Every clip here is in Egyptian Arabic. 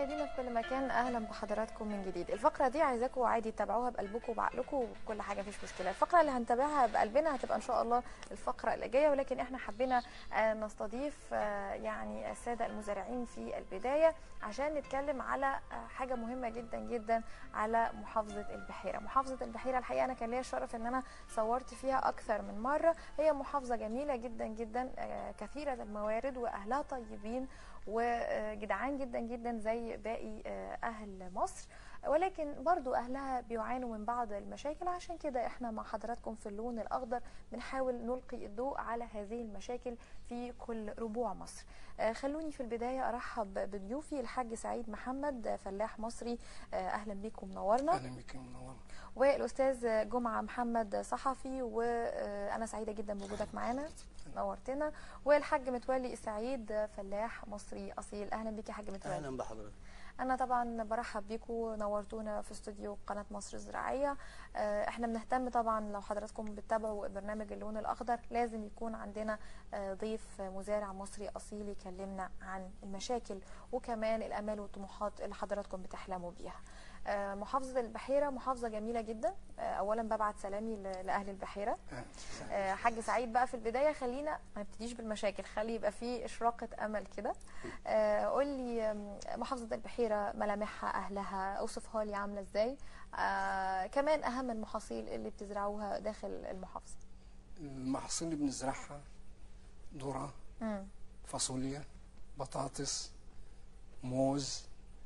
مشاهدينا في كل مكان اهلا بحضراتكم من جديد الفقره دي عايزاكم عادي تتابعوها بقلبكم وبعقلكم وكل حاجه مفيش مشكله الفقره اللي هنتابعها بقلبنا هتبقى ان شاء الله الفقره اللي جايه ولكن احنا حبينا آه، نستضيف آه، يعني الساده المزارعين في البدايه عشان نتكلم على آه، حاجه مهمه جدا جدا على محافظه البحيره محافظه البحيره الحقيقه انا كان ليا الشرف ان انا صورت فيها اكثر من مره هي محافظه جميله جدا جدا آه، كثيره الموارد واهلها طيبين وجدعان جدا جدا زي باقي آه، اهل مصر ولكن برضو اهلها بيعانوا من بعض المشاكل عشان كده احنا مع حضراتكم في اللون الاخضر بنحاول نلقي الضوء على هذه المشاكل في كل ربوع مصر آه، خلوني في البدايه ارحب بضيوفي الحاج سعيد محمد آه، فلاح مصري آه، اهلا بيكم منورنا اهلا بك منور والاستاذ جمعه محمد صحفي وانا سعيده جدا بوجودك معانا نورتنا والحاج متولي السعيد فلاح مصري اصيل اهلا بيك يا حاج متولي اهلا بحضرتك انا طبعا برحب بيكم نورتونا في استوديو قناه مصر الزراعيه آه، احنا بنهتم طبعا لو حضراتكم بتتابعوا برنامج اللون الاخضر لازم يكون عندنا آه، ضيف مزارع مصري اصيل يكلمنا عن المشاكل وكمان الامال والطموحات اللي حضراتكم بتحلموا بيها آه، محافظه البحيره محافظه جميله جدا آه، اولا ببعت سلامي ل- لاهل البحيره آه، آه، حاج سعيد بقى في البدايه خلينا ما نبتديش بالمشاكل خلي يبقى في اشراقه امل كده آه، قول لي آم، محافظه البحيره ملامحها اهلها اوصفها لي عامله ازاي آه، كمان اهم المحاصيل اللي بتزرعوها داخل المحافظه المحاصيل اللي بنزرعها ذرة مم. فاصوليا بطاطس موز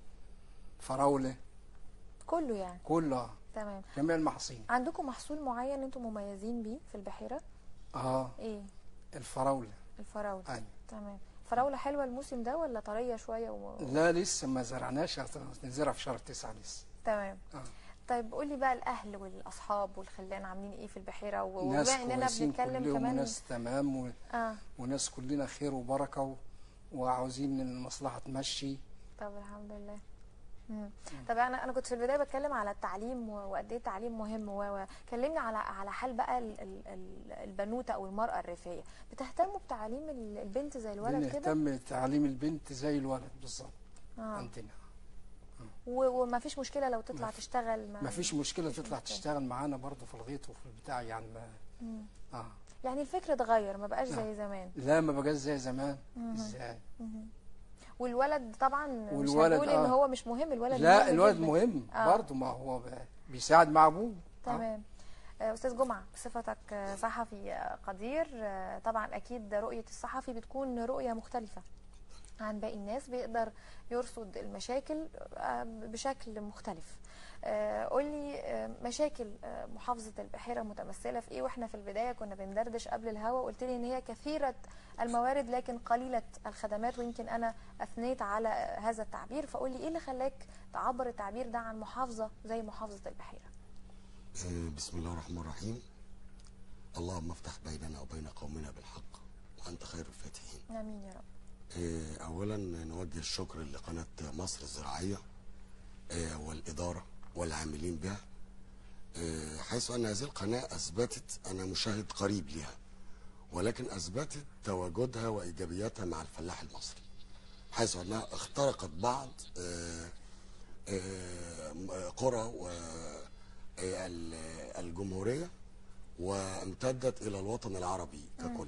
فراولة كله يعني كلها تمام جميع المحاصيل عندكم محصول معين انتم مميزين بيه في البحيره اه ايه الفراولة الفراوله أيوة. تمام فراوله حلوه الموسم ده ولا طريه شويه و... لا لسه ما زرعناش نزرع في شهر تسعة لسه تمام آه. طيب قولي بقى الاهل والاصحاب والخلان عاملين ايه في البحيره و- ناس وبما اننا كويسين بنتكلم كلهم كمان وناس تمام و... اه وناس كلنا خير وبركة و... وعاوزين ان المصلحة تمشي طب الحمد لله مم. طب انا انا كنت في البدايه بتكلم على التعليم و- وقد ايه التعليم مهم و و- كلمني على على حال بقى ال- ال- ال- البنوته او المراه الريفيه بتهتموا بتعليم ال- البنت زي الولد كده بنهتم بتعليم البنت زي الولد بالظبط آه. عندنا و- وما فيش مشكله لو تطلع تشتغل ما ما فيش مشكلة مفيش تطلع مشكلة. تشتغل معانا برضه في الغيط وفي البتاع يعني ما مم. اه يعني الفكر اتغير ما بقاش زي آه. زمان لا ما بقاش زي زمان ازاي والولد طبعا مش والولد، هنقول ان آه. هو مش مهم الولد لا مهم الولد جداً. مهم آه. برضه ما هو ب- بيساعد مع ابوه آه. تمام آه، استاذ جمعه بصفتك آه، صحفي آه، قدير آه، طبعا اكيد رؤيه الصحفي بتكون رؤيه مختلفه عن باقي الناس بيقدر يرصد المشاكل آه، بشكل مختلف آه، قولي آه، مشاكل آه، محافظة البحيرة متمثلة في ايه واحنا في البداية كنا بندردش قبل الهوا وقلت لي ان هي كثيرة الموارد لكن قليلة الخدمات ويمكن انا اثنيت على آه، هذا التعبير فقولي ايه اللي خلاك تعبر التعبير ده عن محافظة زي محافظة البحيرة آه، بسم الله الرحمن الرحيم اللهم افتح بيننا وبين قومنا بالحق وانت خير الفاتحين امين يا رب آه، اولا نوجه الشكر لقناه مصر الزراعيه آه، والاداره والعاملين بها آه، حيث ان هذه القناه اثبتت انا مشاهد قريب لها ولكن اثبتت تواجدها وايجابياتها مع الفلاح المصري حيث انها اخترقت بعض آه، آه، قرى و آه، ال- الجمهوريه وامتدت الى الوطن العربي ككل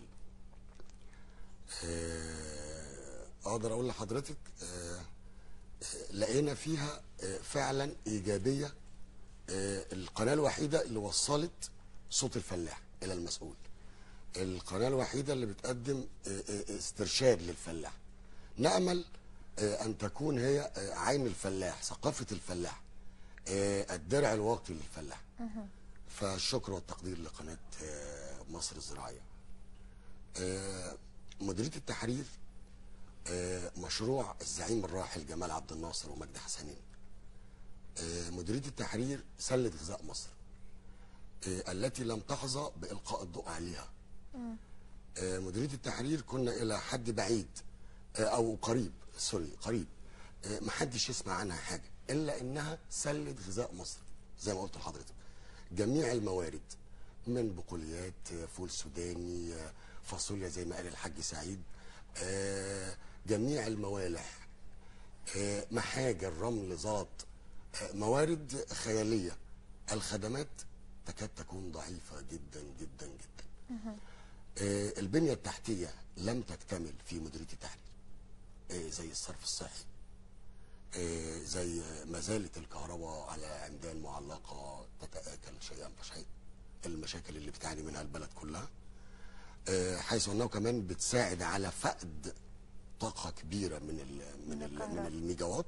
آه، اقدر اقول لحضرتك آه، آه، لقينا فيها آه، فعلا ايجابيه آه، القناه الوحيده اللي وصلت صوت الفلاح الى المسؤول القناه الوحيده اللي بتقدم آه، آه، استرشاد للفلاح نامل آه، ان تكون هي آه، عين الفلاح ثقافه الفلاح آه، الدرع الواقي للفلاح فالشكر والتقدير لقناه آه، مصر الزراعيه آه، مديريه التحرير آه، مشروع الزعيم الراحل جمال عبد الناصر ومجدي حسنين آه، مديريه التحرير سله غذاء مصر آه، التي لم تحظى بالقاء الضوء عليها آه، مديريه التحرير كنا الى حد بعيد آه، او قريب سوري قريب آه، محدش يسمع عنها حاجه الا انها سله غذاء مصر زي ما قلت لحضرتك جميع الموارد من بقوليات آه، فول سوداني آه، فاصوليا زي ما قال الحاج سعيد آه، جميع الموالح آه، محاجر رمل زلط آه، موارد خياليه الخدمات تكاد تكون ضعيفه جدا جدا جدا آه، البنيه التحتيه لم تكتمل في مديريه التحرير آه، زي الصرف الصحي آه، زي ما زالت الكهرباء على عمدان معلقه تتاكل شيئا فشيئا المشاكل اللي بتعاني منها البلد كلها آه، حيث انه كمان بتساعد على فقد طاقه كبيره من ال من ال من الميجاوات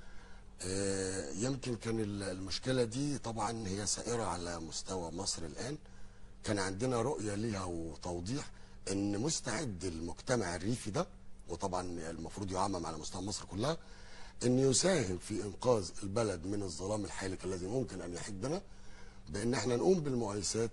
آه، يمكن كان ال- المشكله دي طبعا هي سائره على مستوى مصر الان كان عندنا رؤيه ليها وتوضيح ان مستعد المجتمع الريفي ده وطبعا المفروض يعمم على مستوى مصر كلها ان يساهم في انقاذ البلد من الظلام الحالك الذي ممكن ان يحيط بنا بان احنا نقوم بالمقايسات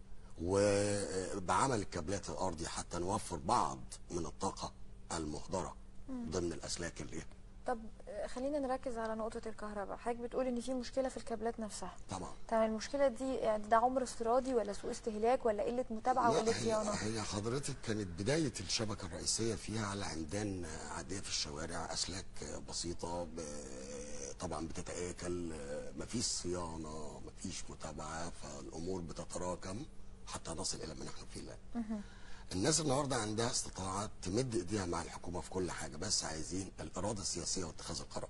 وبعمل الكابلات الارضي حتى نوفر بعض من الطاقه المهدره ضمن الاسلاك اللي طب آه، خلينا نركز على نقطه الكهرباء حضرتك بتقول ان في مشكله في الكابلات نفسها طبعا طب المشكله دي يعني ده عمر افتراضي ولا سوء استهلاك ولا قله متابعه لا، وقله هي- صيانه هي حضرتك كانت بداية الشبكة الرئيسية فيها على عمدان عادية في الشوارع أسلاك بسيطة ب- طبعا بتتآكل مفيش صيانة مفيش متابعة فالأمور بتتراكم حتى نصل إلى ما نحن فيه الآن الناس النهارده عندها استطاعة تمد ايديها مع الحكومة في كل حاجة بس عايزين الإرادة السياسية واتخاذ القرار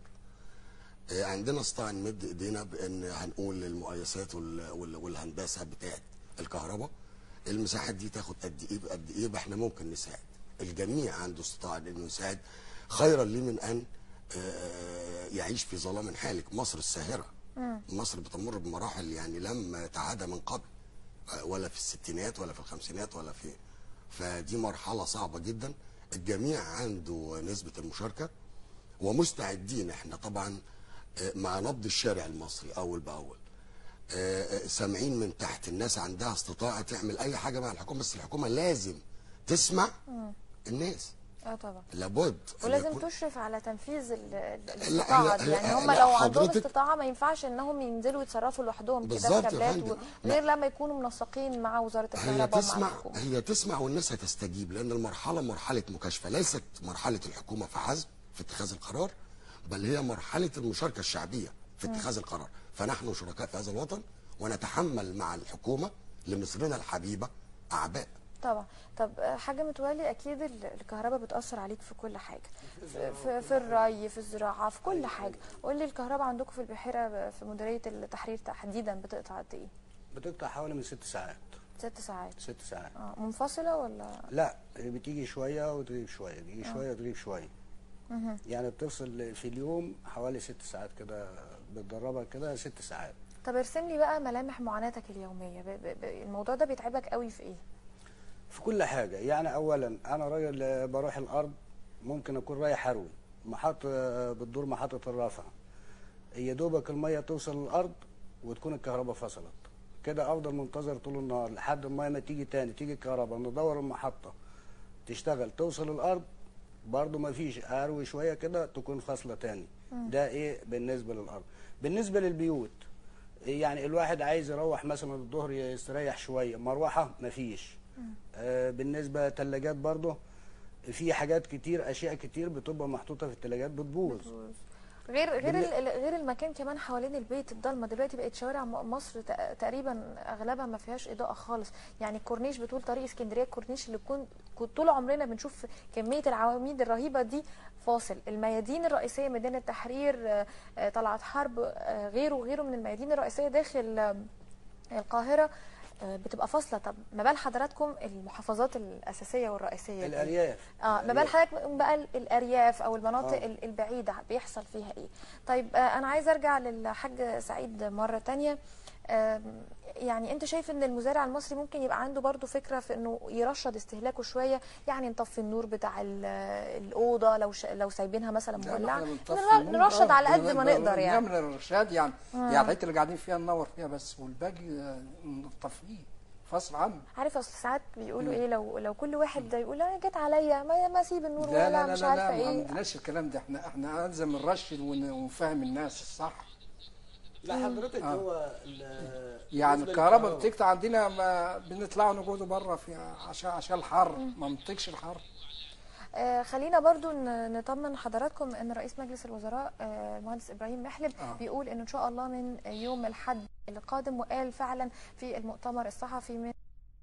آه، عندنا استطاعة نمد ايدينا بان هنقول للمقايسات وال- وال- والهندسه بتاعت الكهرباء المساحات دي تاخد قد ايه بقد ايه يبقى احنا ممكن نساعد الجميع عنده استطاعه انه يساعد خيرا ليه من ان آه، يعيش في ظلام حالك مصر الساهره مصر بتمر بمراحل يعني لم تعاد من قبل آه، ولا في الستينات ولا في الخمسينات ولا في فدي مرحله صعبه جدا الجميع عنده نسبه المشاركه ومستعدين احنا طبعا آه، مع نبض الشارع المصري اول باول آه، آه، سامعين من تحت الناس عندها استطاعه تعمل اي حاجه مع الحكومه بس الحكومه لازم تسمع الناس اه طبعا لابد أن ولازم يكون- تشرف على تنفيذ ال- ال- لا، الاستطاعه هي- دي يعني هي- هم لا، لو عندهم حضرتك- استطاعه ما ينفعش انهم ينزلوا يتصرفوا لوحدهم كده بالظبط في يا كابلات فندم. و- لا. غير لما يكونوا منسقين مع وزاره هي الكهرباء ومع تسمع الحكومه هي تسمع والناس هتستجيب لان المرحله مرحله مكاشفه ليست مرحله الحكومه فحسب في اتخاذ القرار بل هي مرحله المشاركه الشعبيه في اتخاذ القرار فنحن شركاء في هذا الوطن ونتحمل مع الحكومه لمصرنا الحبيبه اعباء طبعا طب آه، حاجه متولي اكيد ال- الكهرباء بتاثر عليك في كل حاجه في, في, في الري في الزراعه في كل حاجه قول لي الكهرباء عندكم في البحيره ب- في مديريه التحرير تحديدا بتقطع قد ايه بتقطع حوالي من ست ساعات ست ساعات ست ساعات اه منفصله ولا لا بتيجي شويه وتغيب شويه تيجي شويه وتغيب شويه يعني بتفصل في اليوم حوالي ست ساعات كده بتدربها كده ست ساعات طب ارسم لي بقى ملامح معاناتك اليوميه ب... ب... ب... الموضوع ده بيتعبك قوي في ايه في كل حاجه يعني اولا انا راجل آه، بروح الارض ممكن اكون رايح اروي محط آه، بتدور محطه الرافعه يا دوبك الميه توصل للارض وتكون الكهرباء فصلت كده افضل منتظر طول النهار لحد الميه ما تيجي تاني تيجي الكهرباء ندور المحطه تشتغل توصل الارض برضو ما فيش اروي شويه كده تكون فاصله تاني ده ايه بالنسبه للارض بالنسبه للبيوت يعني الواحد عايز يروح مثلا الظهر يستريح شويه مروحه ما فيش آه بالنسبه تلاجات برضو في حاجات كتير اشياء كتير بتبقى محطوطه في التلاجات بتبوظ غير غير بالن- ال- ال- غير المكان كمان حوالين البيت الضلمه دلوقتي بقت شوارع م- مصر تق- تقريبا اغلبها ما فيهاش اضاءه خالص يعني الكورنيش بتقول طريق اسكندريه الكورنيش اللي كون كنت طول عمرنا بنشوف كميه العواميد الرهيبه دي فاصل الميادين الرئيسيه ميدان التحرير آه، آه، طلعت حرب آه، غيره وغيره من الميادين الرئيسيه داخل آه، القاهره آه، بتبقى فاصله طب ما بال حضراتكم المحافظات الاساسيه والرئيسيه دي؟ الارياف اه ما بال الأرياف. حضرتك بقى ال- الارياف او المناطق آه. ال- البعيده بيحصل فيها ايه طيب آه انا عايزه ارجع للحاج سعيد مره تانية آم، يعني انت شايف ان المزارع المصري ممكن يبقى عنده برضو فكره في انه يرشد استهلاكه شويه يعني نطفي النور بتاع ال- الاوضه لو ش... لو سايبينها مثلا لا، ما مولعه احنا بنطفي نر- النور. نرشد آه، على قد بن- ما بن- نقدر يعني بنعمل الرشاد يعني يعني الحته اللي قاعدين فيها ننور فيها بس والباقي آه، نطفيه فصل عنه عارف اصل ساعات بيقولوا ايه لو لو كل واحد ده يقول انا جت عليا ما ما اسيب النور لا ولا لا لا مش لا, عارفه لا ما ايه عندناش الكلام ده احنا احنا الزم نرشد ون- ونفهم الناس الصح لا حضرتك آه. هو ال- يعني بالنسبة الكهرباء للكهرباء، بتقطع عندنا ما بنطلع نقعدوا بره في عشان عشان الحر ما منطقش الحر آه خلينا برضو ن- نطمن حضراتكم ان رئيس مجلس الوزراء آه المهندس ابراهيم محلب آه. بيقول ان ان شاء الله من يوم الاحد القادم وقال فعلا في المؤتمر الصحفي من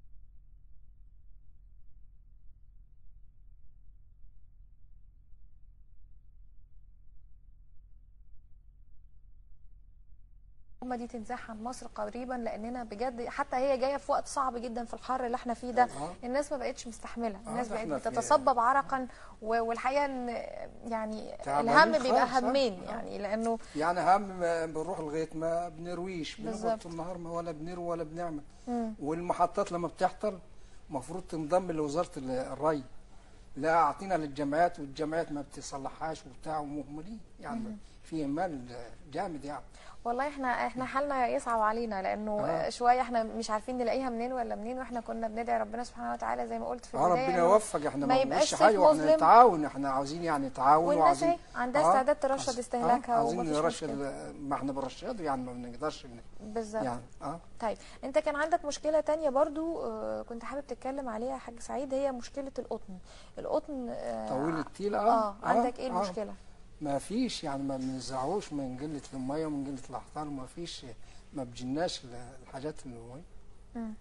الحكومه دي تنزاح عن مصر قريبا لاننا بجد حتى هي جايه في وقت صعب جدا في الحر اللي احنا فيه ده آه. الناس ما بقتش مستحمله آه، الناس ده بقت إحنا في- بتتصبب عرقا و- والحقيقه ان يعني تعبانين الهم بيبقى خالص، آه. همين آه. يعني لانه يعني هم ما بنروح لغايه ما بنرويش بنقعد بالظبط. طول النهار ما ولا بنروي ولا بنعمل مم. والمحطات لما بتحصل المفروض تنضم لوزاره ال- الري لا اعطينا للجامعات والجامعات ما بتصلحهاش وبتاع ومهملين يعني في اهمال جامد يعني والله احنا احنا حالنا يصعب علينا لانه آه. شويه احنا مش عارفين نلاقيها منين ولا منين واحنا كنا بندعي ربنا سبحانه وتعالى زي ما قلت في اه البدايه ربنا إنه يوفق احنا ما ما يبقاش بنقولش صيف حاجه واحنا مظلم. نتعاون احنا عاوزين يعني تعاون والناس وعاوزين اهي عندها آه، استعداد ترشد عاوز- استهلاكها آه، عاوزين ومفيش نرشد مشكلة. ما احنا بنرشده يعني ما بنقدرش ن- بالظبط يعني اه طيب انت كان عندك مشكله تانية برضو اه كنت حابب تتكلم عليها يا حاج سعيد هي مشكله القطن القطن اه طويل التيل اه عندك ايه آه. المشكله ما فيش يعني ما بنزعوش من قله الميه ومن قله الاحطال وما فيش ما بجناش ال- الحاجات اللي مم.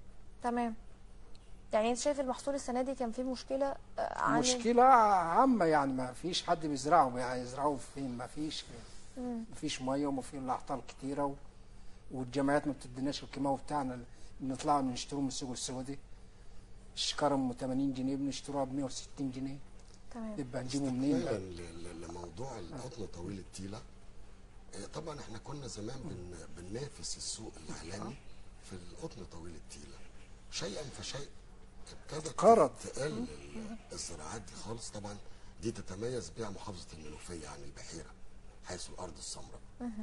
تمام يعني انت شايف المحصول السنه دي كان فيه مشكله آه، عن مشكلة عامة يعني ما فيش حد بيزرعه يعني يزرعوه فين ما فيش مم. ما فيش مية وما في إلا أعطال كتيرة و... والجمعيات ما بتديناش الكيماوي بتاعنا اللي بنطلع نشتروه من السوق السعودي الشكارة ام 80 جنيه بنشتروها ب 160 جنيه تمام يبقى نجيبه منين استكمالا بقى؟ ل- ل- لموضوع القطن طويل التيله آه، طبعا احنا كنا زمان بن بننافس السوق العالمي في القطن طويل التيله شيئا فشيء ابتدت قرض. تقل ال- الزراعات دي خالص طبعا دي تتميز بها محافظه المنوفيه عن البحيره حيث الارض السمراء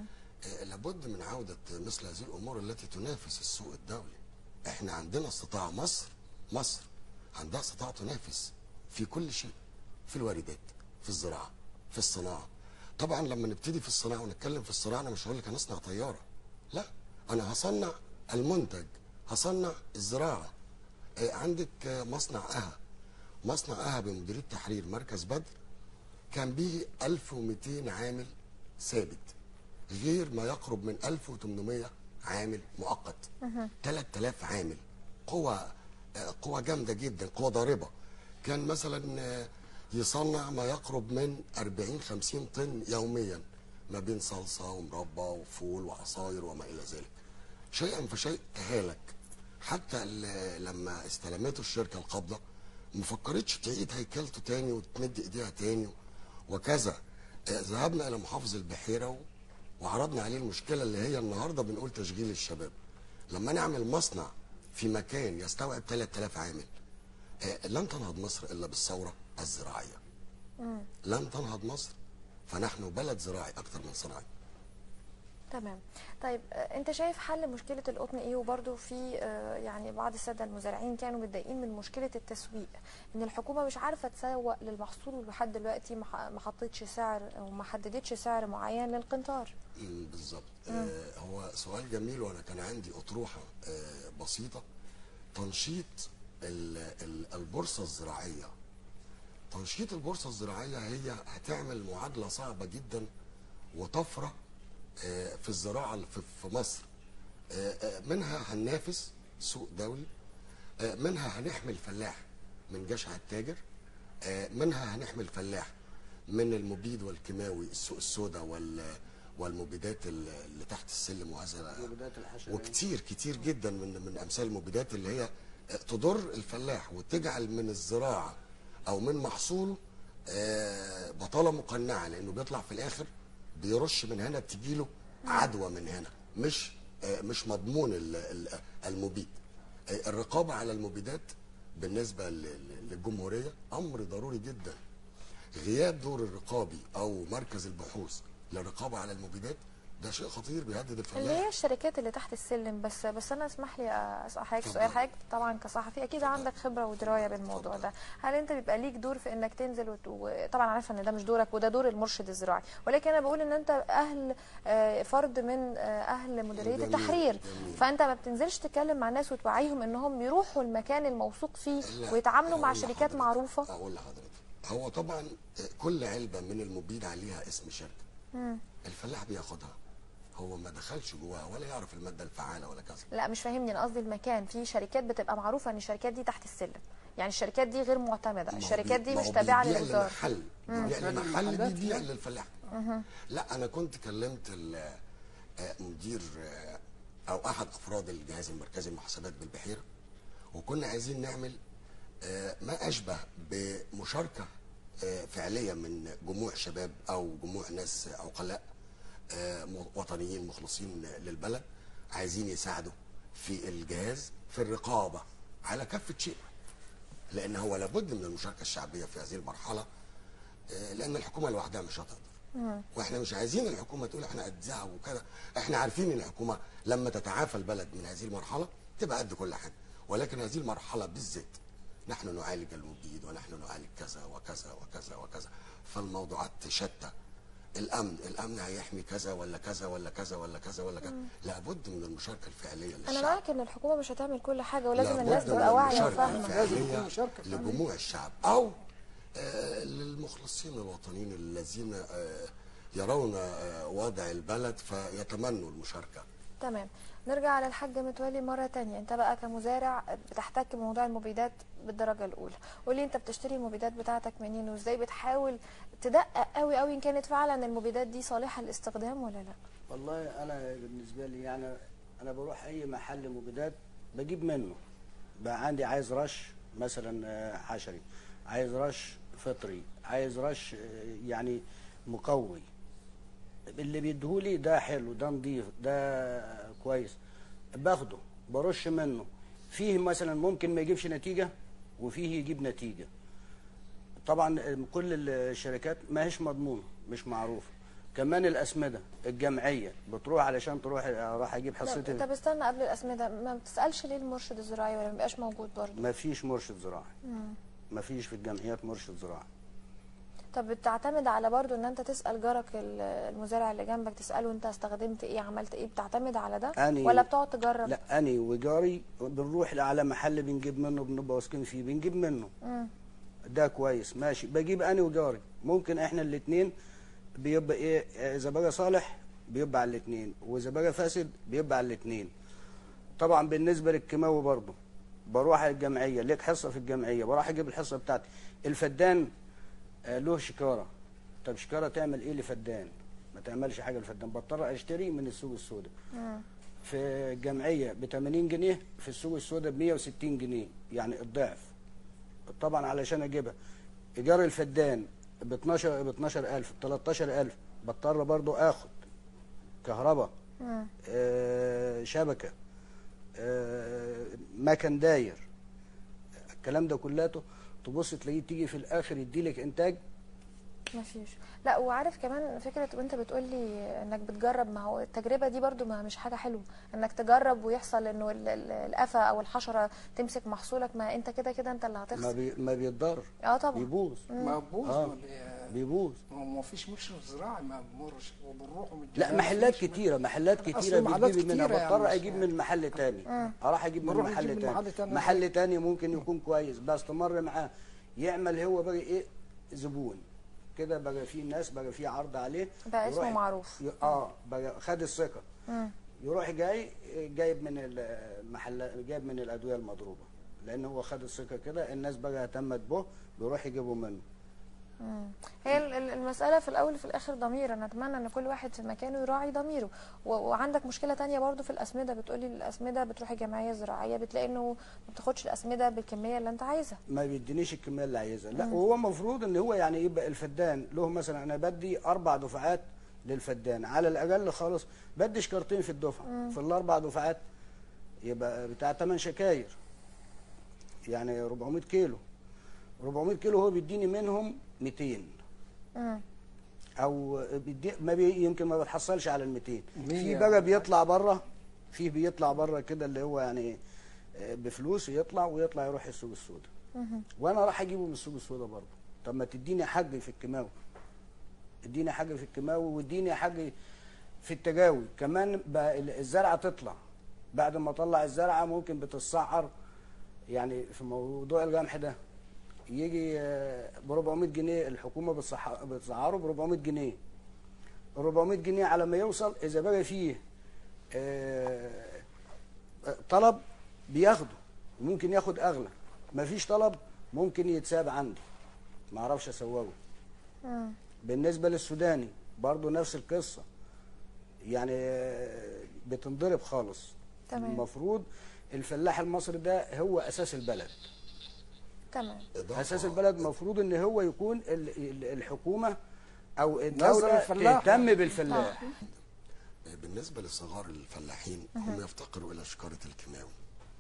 آه، لابد من عوده مثل هذه الامور التي تنافس السوق الدولي احنا عندنا استطاعه مصر مصر عندها استطاعه تنافس في كل شيء في الواردات في الزراعه في الصناعه طبعا لما نبتدي في الصناعه ونتكلم في الصناعه انا مش هقول لك هنصنع طياره لا انا هصنع المنتج هصنع الزراعه آه، عندك آه، مصنع اها مصنع اها بمديريه تحرير مركز بدر كان به 1200 عامل ثابت غير ما يقرب من 1800 عامل مؤقت 3000 عامل قوة آه، قوة جامدة جدا قوة ضاربة كان مثلا آه، يصنع ما يقرب من 40 50 طن يوميا ما بين صلصة ومربى وفول وعصاير وما إلى ذلك شيئا فشيء تهالك حتى ال- لما استلمته الشركة القابضة ما فكرتش تعيد هيكلته تاني وتمد ايديها تاني وكذا آه، ذهبنا الى محافظ البحيره و- وعرضنا عليه المشكله اللي هي النهارده بنقول تشغيل الشباب لما نعمل مصنع في مكان يستوعب 3000 عامل آه، لن تنهض مصر الا بالثوره الزراعيه لن تنهض مصر فنحن بلد زراعي اكثر من صناعي تمام طيب آه، انت شايف حل مشكله القطن ايه وبرده في آه، يعني بعض الساده المزارعين كانوا متضايقين من مشكله التسويق ان الحكومه مش عارفه تسوق للمحصول ولحد دلوقتي ما ح- ما حطتش سعر او ما حددتش سعر معين للقنطار مم، بالظبط آه هو سؤال جميل وانا كان عندي اطروحه آه بسيطه تنشيط ال- ال- البورصه الزراعيه تنشيط البورصه الزراعيه هي هتعمل معادله صعبه جدا وطفره آه في الزراعه في في مصر آه آه منها هننافس سوق دولي آه منها هنحمي الفلاح من جشع التاجر آه منها هنحمي الفلاح من المبيد والكيماوي السوق السوداء وال والمبيدات ال- اللي تحت السلم وهذا المبيدات الحشرية. وكتير كتير جدا من من امثال المبيدات اللي هي تضر الفلاح وتجعل من الزراعه او من محصوله آه، بطاله مقنعه لانه بيطلع في الاخر بيرش من هنا بتجيله عدوى من هنا مش آه، مش مضمون ال- ال- المبيد آه، الرقابه على المبيدات بالنسبه ل- ل- للجمهوريه امر ضروري جدا غياب دور الرقابي او مركز البحوث للرقابه على المبيدات ده شيء خطير بيهدد اللي الفلاح هي الشركات اللي تحت السلم بس بس انا اسمح لي اسال حضرتك اتفضل. سؤال حضرتك طبعا كصحفي اكيد عندك خبره ودرايه بالموضوع ده هل انت بيبقى ليك دور في انك تنزل وت... وطبعا عارفه ان ده مش دورك وده دور المرشد الزراعي ولكن انا بقول ان انت اهل آه، فرد من آه، اهل مديريه جميل، التحرير جميل. فانت ما بتنزلش تتكلم مع الناس وتوعيهم انهم يروحوا المكان الموثوق فيه لا، ويتعاملوا مع أقول شركات لحضرتك- معروفه اقول لحضرتك هو طبعا كل علبه من المبيد عليها اسم شركه الفلاح بياخدها هو ما دخلش جواها ولا يعرف الماده الفعاله ولا كذا لا مش فاهمني انا قصدي المكان في شركات بتبقى معروفه ان الشركات دي تحت السلم يعني الشركات دي غير معتمده ما هو الشركات بي- دي ما مش هو تابعه بيبيع للوزاره للمحل بيبيع فعلا للمحل المحلات بيبيع يعني. للفلاح لا انا كنت كلمت ال- آه، مدير آه، او احد افراد الجهاز المركزي للمحاسبات بالبحيره وكنا عايزين نعمل آه، ما اشبه بمشاركه آه، فعليه من جموع شباب او جموع ناس عقلاء آه، م- وطنيين مخلصين للبلد عايزين يساعدوا في الجهاز في الرقابه على كافه شيء لان هو لابد من المشاركه الشعبيه في هذه المرحله آه، لان الحكومه لوحدها مش هتقدر واحنا مش عايزين الحكومه تقول احنا قدها وكذا احنا عارفين ان الحكومه لما تتعافى البلد من هذه المرحله تبقى قد كل حاجه ولكن هذه المرحله بالذات نحن نعالج المبيد ونحن نعالج كذا وكذا وكذا وكذا فالموضوعات شتى الامن الامن هيحمي كذا ولا كذا ولا كذا ولا كذا ولا كذا لابد من المشاركه الفعليه للشعب انا معاك ان الحكومه مش هتعمل كل حاجه ولازم لابد الناس من تبقى واعيه المشاركة وفاهمه لازم الفعلية يكون مشاركة فعلية. لجموع الشعب او آه، للمخلصين الوطنيين الذين آه، يرون آه، وضع البلد فيتمنوا المشاركه تمام نرجع على الحاج متولي مرة تانية انت بقى كمزارع بتحتك بموضوع المبيدات بالدرجة الأولى قولي انت بتشتري المبيدات بتاعتك منين وازاي بتحاول تدقق قوي قوي ان كانت فعلا المبيدات دي صالحة للاستخدام ولا لا والله انا بالنسبه لي يعني انا بروح اي محل مبيدات بجيب منه بقى عندي عايز رش مثلا آه، حشري عايز رش فطري عايز رش آه، يعني مقوي اللي بيديهولي ده حلو ده نضيف ده كويس باخده برش منه فيه مثلا ممكن ما يجيبش نتيجه وفيه يجيب نتيجه طبعا كل الشركات ما هيش مضمونه مش معروفه كمان الاسمده الجمعيه بتروح علشان تروح راح اجيب لا، حصتي طب استنى قبل الأسمدة ما بتسألش ليه المرشد الزراعي ولا ما بيبقاش موجود برضه ما فيش مرشد زراعي ما فيش في الجمعيات مرشد زراعي طب بتعتمد على برضه ان انت تسأل جارك ال- المزارع اللي جنبك تسأله انت استخدمت ايه عملت ايه بتعتمد على ده أني- ولا بتقعد تجرب لا اني وجاري بنروح على محل بنجيب منه بنبقى واثقين فيه بنجيب منه مم. ده كويس ماشي بجيب انا وجاري ممكن احنا الاثنين بيبقى ايه اذا بقى صالح بيبقى على الاثنين واذا بقى فاسد بيبقى على الاثنين طبعا بالنسبه للكيماوي برضه بروح على الجمعيه ليك حصه في الجمعيه بروح اجيب الحصه بتاعتي الفدان آه، له شكاره طب شكاره تعمل ايه لفدان ما تعملش حاجه لفدان بضطر اشتري من السوق السوداء في الجمعيه ب 80 جنيه في السوق السوداء ب 160 جنيه يعني الضعف طبعا علشان اجيبها ايجار الفدان ب 12 ب 12000 ب 13000 بضطر برضو اخد كهرباء مم. آه شبكه آه مكن داير الكلام ده كلاته تبص تلاقيه تيجي في الاخر يديلك انتاج مفيش لا وعارف كمان فكره وانت بتقول لي انك بتجرب ما هو التجربه دي برضو ما مش حاجه حلوه انك تجرب ويحصل انه ال- ال- القفا او الحشره تمسك محصولك ما انت كده كده انت اللي ما هتخسر بي ما بيتضر اه طبعا بيبوظ ما بوظ آه. ولا- بيبوظ ما هو ما فيش مرشد زراعي ما بمرش وبنروح من لا الجمعية محلات مفيش- كتيرة محلات أصل كتيرة محلات بتجيب منها كتيرة يعني بضطر مش- اجيب من محل تاني اروح اجيب من بنروح محل نجيب من تاني محل تاني. محل تاني ممكن يكون كويس بستمر معاه يعمل هو بقى ايه زبون كده بقى في ناس بقى في عرض عليه بقى اسمه يروح- معروف. ي- اه بقى خد الثقة مم. يروح جاي جايب من المحل جايب من الادويه المضروبه لان هو خد الثقه كده الناس بقى اهتمت به بيروح يجيبوا منه هي ال- ال- المسألة في الأول وفي الآخر ضمير أنا أتمنى إن كل واحد في مكانه يراعي ضميره و- وعندك مشكلة تانية برضو في الأسمدة بتقولي الأسمدة بتروحي جمعية زراعية بتلاقي إنه ما بتاخدش الأسمدة بالكمية اللي أنت عايزها ما بيدينيش الكميه اللي عايزها لا وهو المفروض ان هو يعني يبقى الفدان له مثلا انا بدي اربع دفعات للفدان على الاقل خالص بدي شكارتين في الدفعه في الاربع دفعات يبقى بتاع 8 شكاير يعني 400 كيلو 400 كيلو هو بيديني منهم 200 مم. او بيدي ما بي يمكن ما بتحصلش على ال 200 في مية. بقى بيطلع بره في بيطلع بره كده اللي هو يعني آه، بفلوس يطلع ويطلع يروح السوق السوداء وانا راح اجيبه من السوق السوداء برضه طب ما تديني حق في الكيماوي اديني حق في الكيماوي واديني حق في التجاوي كمان بقى ال- الزرعه تطلع بعد ما اطلع الزرعه ممكن بتتسعر يعني في موضوع القمح ده يجي ب 400 جنيه الحكومه بتصح- بتسعره ب 400 جنيه ال 400 جنيه على ما يوصل اذا بقى فيه آه، طلب بياخده ممكن ياخد اغلى ما فيش طلب ممكن يتساب عندي ما اعرفش اسوقه مم. بالنسبه للسوداني برضو نفس القصه يعني آه، بتنضرب خالص تمام. المفروض الفلاح المصري ده هو اساس البلد تمام إضافة- اساس البلد المفروض ان هو يكون ال- ال- الحكومه او نظر الدوله الفلاح. تهتم بالفلاح بالنسبة لصغار الفلاحين هم يفتقروا إلى شكارة الكيماوي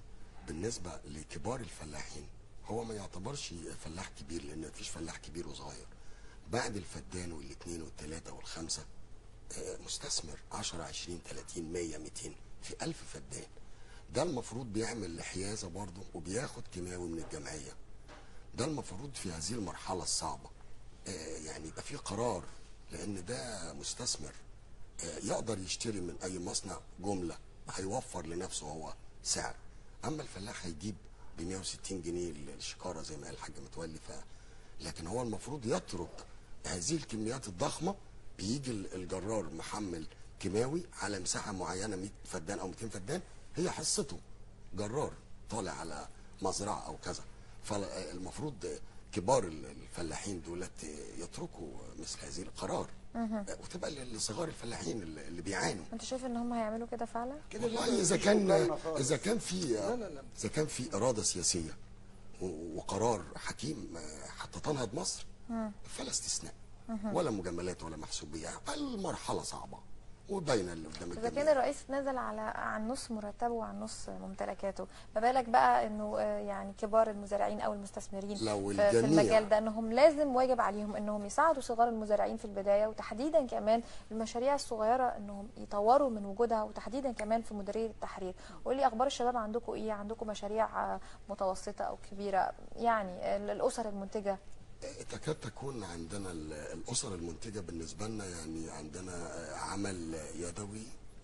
بالنسبة لكبار الفلاحين هو ما يعتبرش فلاح كبير لأن مفيش فلاح كبير وصغير بعد الفدان والاثنين والثلاثة والخمسة آه، مستثمر 10 20 30 100 200 في 1000 فدان ده المفروض بيعمل حيازة برضه وبياخد كيماوي من الجمعية ده المفروض في هذه المرحلة الصعبة آه، يعني يبقى في قرار لأن ده مستثمر آه، يقدر يشتري من أي مصنع جملة هيوفر لنفسه هو سعر أما الفلاح هيجيب ب 160 جنيه الشكارة زي ما قال الحاج متولي ف لكن هو المفروض يترك هذه الكميات الضخمة بيجي ال- الجرار محمل كيماوي على مساحة معينة 100 فدان أو 200 فدان هي حصته جرار طالع على مزرعة أو كذا فالمفروض كبار ال- الفلاحين دولت يتركوا مثل هذه القرار وتبقى لصغار الفلاحين اللي اللي بيعانوا انت شايف ان هم هيعملوا كده فعلا والله اذا كان شغلانة خالص. اذا كان في لا، لا، لا. اذا كان في اراده سياسيه و- وقرار حكيم آه، حتى تنهض مصر فلا استثناء ولا مجاملات ولا محسوبيه المرحله صعبه وباينه اللي قدام اذا كان الجميع الرئيس نزل على عن نص مرتبه وعن نص ممتلكاته ما بالك بقى انه آه، يعني كبار المزارعين او المستثمرين لو في, في الجميع- المجال ده انهم لازم واجب عليهم انهم يساعدوا صغار المزارعين في البدايه وتحديدا كمان المشاريع الصغيره انهم يطوروا من وجودها وتحديدا كمان في مديريه التحرير قولي اخبار الشباب عندكم ايه عندكم مشاريع آه، متوسطه او كبيره يعني ال- الاسر المنتجه تكاد تكون عندنا ال- الاسر المنتجه بالنسبه لنا يعني عندنا آه، عمل يدوي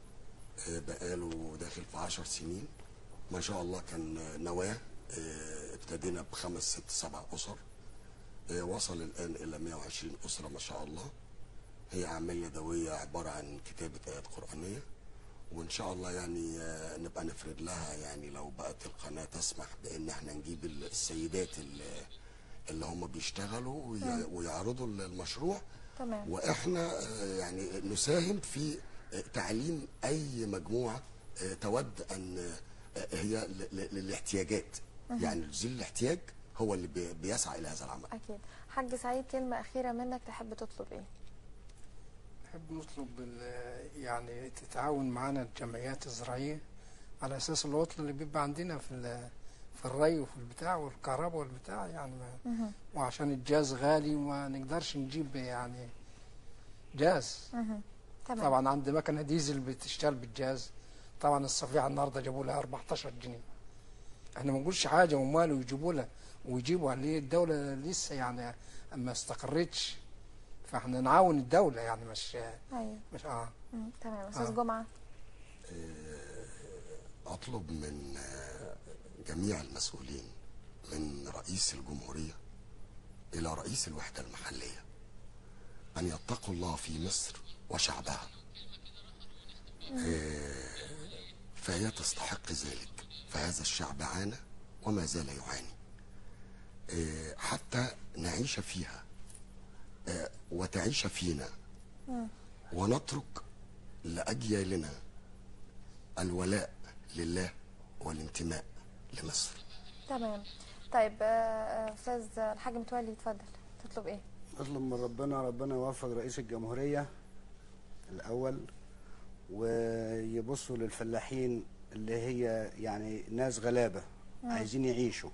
آه، بقاله داخل في عشر سنين ما شاء الله كان آه، نواه آه، ابتدينا بخمس ست سبع اسر آه، وصل الان الى 120 اسره ما شاء الله هي اعمال يدويه عباره عن كتابه ايات قرانيه وان شاء الله يعني آه، نبقى نفرد لها يعني لو بقت القناه تسمح بان احنا نجيب ال- السيدات اللي, اللي هم بيشتغلوا وي- ويعرضوا المشروع تمام واحنا آه، يعني نساهم في آه، تعليم اي مجموعه آه، تود ان آه، هي ل- ل- للاحتياجات يعني ذي الاحتياج هو اللي بي- بيسعى الى هذا العمل اكيد حاج سعيد كلمه اخيره منك تحب تطلب ايه نحب نطلب ال- يعني تتعاون معنا الجمعيات الزراعية على أساس العطل اللي بيبقى عندنا في ال- في الري وفي البتاع والكهرباء والبتاع يعني ما مهم. وعشان الجاز غالي وما نقدرش نجيب يعني جاز مهم. تمام طبعا عندي مكنة ديزل بتشتغل بالجاز طبعا الصفيحة النهارده جابوا لها 14 جنيه احنا ما نقولش حاجة وماله يجيبوا لها ويجيبوا ليه الدولة لسه يعني ما استقرتش فاحنا نعاون الدولة يعني مش ايوه مش اه مم. تمام استاذ آه. جمعه اطلب من آه، جميع المسؤولين من رئيس الجمهوريه الى رئيس الوحده المحليه ان يتقوا الله في مصر وشعبها آه، فهي تستحق ذلك فهذا الشعب عانى وما زال يعاني آه، حتى نعيش فيها آه، وتعيش فينا ونترك لاجيالنا الولاء لله والانتماء لمصر تمام طيب آه، آه، استاذ الحاج متولي اتفضل تطلب ايه اطلب من ربنا ربنا يوفق رئيس الجمهورية الأول ويبصوا للفلاحين اللي هي يعني ناس غلابة عايزين يعيشوا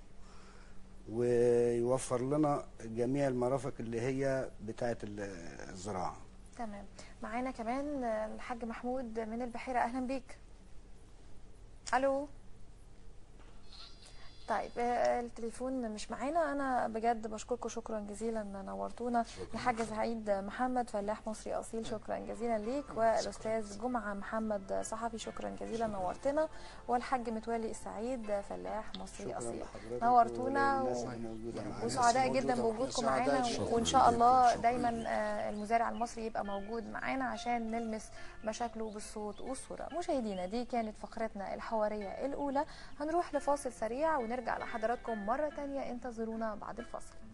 ويوفر لنا جميع المرافق اللي هي بتاعة ال- الزراعة تمام معانا كمان آه، الحاج محمود من البحيره اهلا بيك الو طيب آه، التليفون مش معانا انا بجد بشكركم شكرا جزيلا نورتونا الحاج سعيد محمد فلاح مصري اصيل شكرا جزيلا ليك والاستاذ جمعه محمد صحفي شكرا جزيلا نورتنا والحاج متولي السعيد فلاح مصري شكرا اصيل لحضرتك نورتونا وللناس و... اللي موجودة معانا. وسعداء موجودة جدا معانا. بوجودكم سعداء معانا جداً. وان شاء شكراً الله جداً. دايما آه، المزارع المصري يبقى موجود معانا عشان نلمس مشاكله بالصوت والصوره مشاهدينا دي كانت فقرتنا الحواريه الاولى هنروح لفاصل سريع ونرجع لحضراتكم مره تانية انتظرونا بعد الفاصل